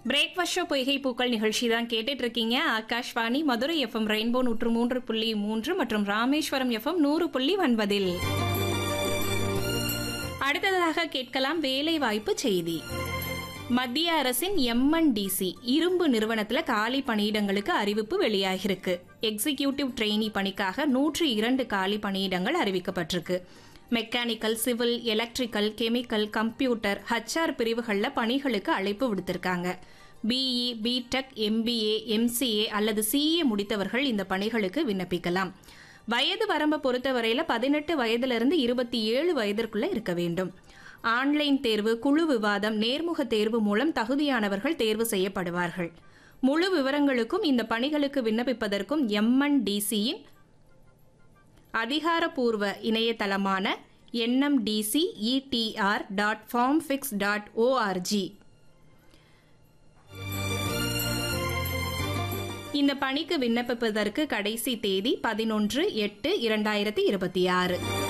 breakfast show பொய்கை பூக்கள் நிகழ்ச்சி தான் கேட்டுட்டு இருக்கீங்க ஆகாஷ்வாணி மதுரை எஃப்எம் ரெயின்போ நூற்று மூன்று புள்ளி மூன்று மற்றும் ராமேஸ்வரம் எஃப்எம் நூறு புள்ளி ஒன்பதில் அடுத்ததாக கேட்கலாம் வேலை வாய்ப்பு செய்தி மத்திய அரசின் எம்என்டிசி இரும்பு நிறுவனத்துல காலி பணியிடங்களுக்கு அறிவிப்பு வெளியாகிருக்கு எக்ஸிகியூட்டிவ் ட்ரெயினி பணிக்காக நூற்றி இரண்டு காலி பணியிடங்கள் அறிவிக்கப்பட்டிருக்கு mechanical civil electrical chemical computer HR பிரிவுகளில் பணிகளுக்கு அழைப்பு விடுத்திருக்காங்க பிஇ பிடெக் எம்பிஏ எம்சிஏ அல்லது சிஏ முடித்தவர்கள் இந்த பணிகளுக்கு விண்ணப்பிக்கலாம் வயது வரம்பை பொறுத்தவரையில பதினெட்டு வயதிலிருந்து இருபத்தி ஏழு வயதிற்குள்ள இருக்க வேண்டும் ஆன்லைன் தேர்வு குழு விவாதம் நேர்முக தேர்வு மூலம் தகுதியானவர்கள் தேர்வு செய்யப்படுவார்கள் முழு விவரங்களுக்கும் இந்த பணிகளுக்கு விண்ணப்பிப்பதற்கும் எம்என்டிசியின் அதிகாரப்பூர்வ இணையதளமான NMDC EDR dot form fix dot ORG இந்த பணிக்கு விண்ணப்பிப்பதற்கு கடைசி தேதி பதினொன்று எட்டு இரண்டாயிரத்தி இருபத்தி ஆறு